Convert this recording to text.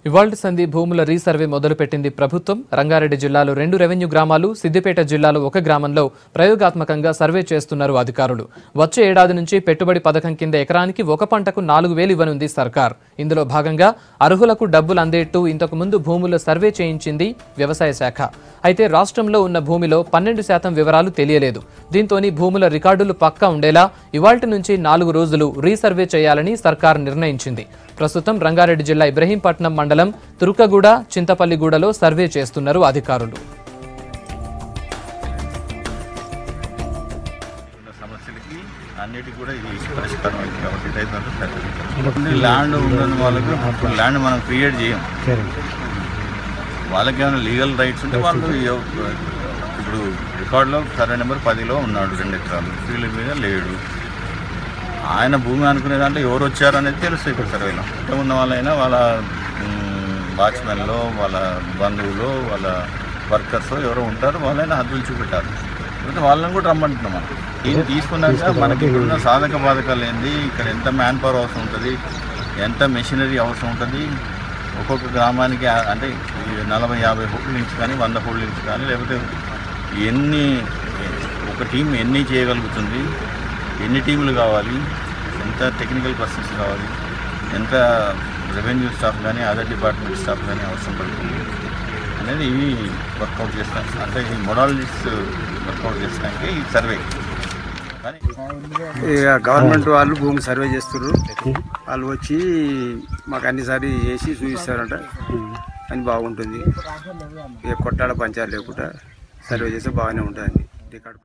ఇవాల్టి సంధి భూముల రీసర్వే మొదలుపెట్టింది ప్రభుత్వం రంగారెడ్డి జిల్లాలో రెండు రెవెన్యూ గ్రామాలు సిద్దిపేట జిల్లాలో ఒక గ్రామంలో ప్రయోగాత్మకంగా సర్వే చేస్తున్నారు అధికారులు వచ్చే ఏడాది నుంచి పెట్టుబడి పథకం కింద ఎకరానికి ఒక పంటకు నాలుగు వేలు ఇవ్వనుంది సర్కార్ ఇందులో భాగంగా అర్హులకు డబ్బులు అందేట్టు ఇంతకు ముందు భూముల సర్వే చేయించింది వ్యవసాయ శాఖ అయితే రాష్ట్రంలో ఉన్న భూమిలో పన్నెండు శాతం వివరాలు తెలియలేదు దీంతోని భూముల రికార్డులు పక్కా ఉండేలా ఇవాల్టి నుంచి నాలుగు రోజులు రీసర్వే చేయాలని సర్కార్ నిర్ణయించింది ప్రస్తుతం రంగారెడ్డి జిల్లా ఇబ్రహీంపట్నం మండలం తురుకగూడ చింతపల్లిగూడలో సర్వే చేస్తున్నారు అధికారులు ఉన్న సమస్యలకి అన్నిటికీ కూడా ఇది పరిష్కారం అయింది కాబట్టి రైతులంతా సరిపోతుంది ల్యాండ్ ఉన్న వాళ్ళకి ఇప్పుడు ల్యాండ్ మనం క్రియేట్ చేయం వాళ్ళకి ఏమైనా లీగల్ రైట్స్ ఉంటే వాళ్ళు ఎవ- ఇప్పుడు రికార్డులో సర్వే నెంబర్ పదిలో ఉన్నాడు రెండు ఎకరాలు ఫీల్డ్ మీద లేడు ఆయన భూమి అనుకునే దాంట్లో ఎవరు వచ్చారు అనేది తెలుస్తుంది ఇప్పుడు సర్వేలో ఇక్కడ ఉన్న వాళ్ళైనా వాళ్ళ వాచ్మెన్లో వాళ్ళ బంధువులు వాళ్ళ వర్కర్స్ ఎవరో ఉంటారు వాళ్ళైనా హద్దులు చూపెట్టారు అయితే వాళ్ళని కూడా రమ్మంటున్నాం మనం దీన్ని తీసుకున్నాక మనకి ఇప్పుడున్న సాధక బాధకాలు ఏంది ఇక్కడ ఎంత మ్యాన్ పవర్ అవసరం ఉంటుంది ఎంత మెషినరీ అవసరం ఉంటుంది ఒక్కొక్క గ్రామానికి ఆ- అంటే ఈ నలభై యాభై హోల్డింగ్స్ కానీ వంద హోల్డింగ్స్ కానీ లేకపోతే ఎన్ని ఒక టీం ఎన్ని చేయగలుగుతుంది ఎన్ని టీములు కావాలి ఎంత టెక్నికల్ పర్సన్స్ కావాలి ఎంత రెవెన్యూ స్టాఫ్ కానీ అదర్ డిపార్ట్మెంట్ స్టాఫ్ కానీ అవసరం పడుతుంది అనేది ఇవి వర్కౌట్ చేస్తాం అంటే ఈ మొడాలజీస్ వర్కౌట్ చేస్తానికి ఈ సర్వే కానీ ఇక గవర్నమెంట్ వాళ్ళు భూమి సర్వే చేస్తున్నారు వాళ్ళు వచ్చి మాకు అన్నిసారి వేసి చూపిస్తారంట అని బాగుంటుంది ఇక కొట్టాడ పంచాలు లేకుండా సర్వే చేస్తే బాగానే ఉంటుంది రికార్డు